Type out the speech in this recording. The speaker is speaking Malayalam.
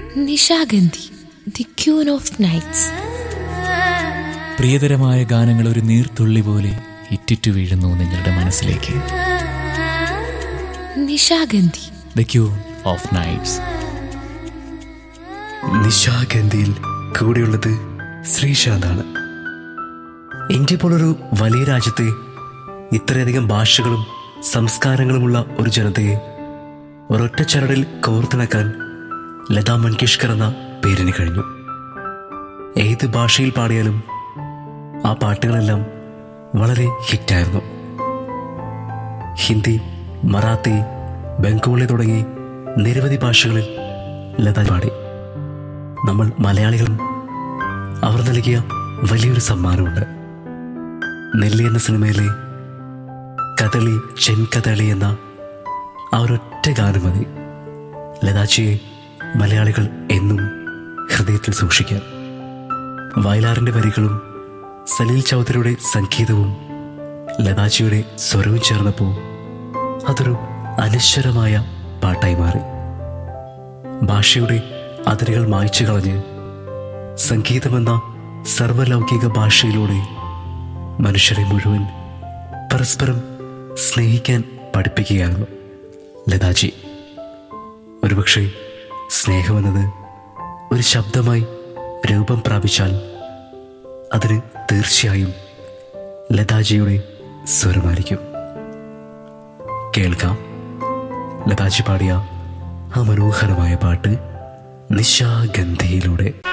Nishagandhi the queen of nights പ്രിയതരമായ ഗാനങ്ങൾ ഒരു നീർത്തുള്ളി പോലെ ഇറ്റിറ്റു വീഴുന്നു നിങ്ങളുടെ മനസ്സിലേക്ക് Nishagandhi the queen of nights നിശാഗന്ധിയിൽ കൂടെയുള്ളത് ശ്രീശാന്താണ് ഇന്ത്യ പോലൊരു വലിയ രാജ്യത്തെ ഇത്രയധികം ഭാഷകളും സംസ്കാരങ്ങളുമുള്ള ഒരു ജനതയെ ഒരൊറ്റ ചരടിൽ കോർത്തിണക്കാൻ ലതാ മങ്കേഷ്കർ എന്ന പേരിന് കഴിഞ്ഞു ഏത് ഭാഷയിൽ പാടിയാലും ആ പാട്ടുകളെല്ലാം വളരെ ഹിറ്റായിരുന്നു ഹിന്ദി മറാത്തി ബംഗാളി തുടങ്ങി നിരവധി ഭാഷകളിൽ ലത പാടി നമ്മൾ മലയാളികളും അവർ നൽകിയ വലിയൊരു സമ്മാനമുണ്ട് നെല്ലി എന്ന സിനിമയിലെ കദളി ചെൻകദളി എന്ന ആ ഒരൊറ്റ ഗാനം മതി ലതാച്ചിയെ മലയാളികൾ എന്നും ഹൃദയത്തിൽ സൂക്ഷിക്കാം വയലാറിന്റെ വരികളും സലീൽ ചൗധരിയുടെ സംഗീതവും ലതാച്ചിയുടെ സ്വരവും ചേർന്നപ്പോൾ അതൊരു അനശ്വരമായ പാട്ടായി മാറി ഭാഷയുടെ അതിരുകൾ മായ്ച്ചു കളഞ്ഞ് സംഗീതമെന്ന സർവലൗകിക ഭാഷയിലൂടെ മനുഷ്യരെ മുഴുവൻ പരസ്പരം സ്നേഹിക്കാൻ പഠിപ്പിക്കുകയായിരുന്നു ലതാജി ഒരുപക്ഷെ സ്നേഹമെന്നത് ഒരു ശബ്ദമായി രൂപം പ്രാപിച്ചാൽ അതിന് തീർച്ചയായും ലതാജിയുടെ സ്വരമായിരിക്കും കേൾക്കാം ലതാജി പാടിയ ആ മനോഹരമായ പാട്ട് നിശാഗന്ധിയിലൂടെ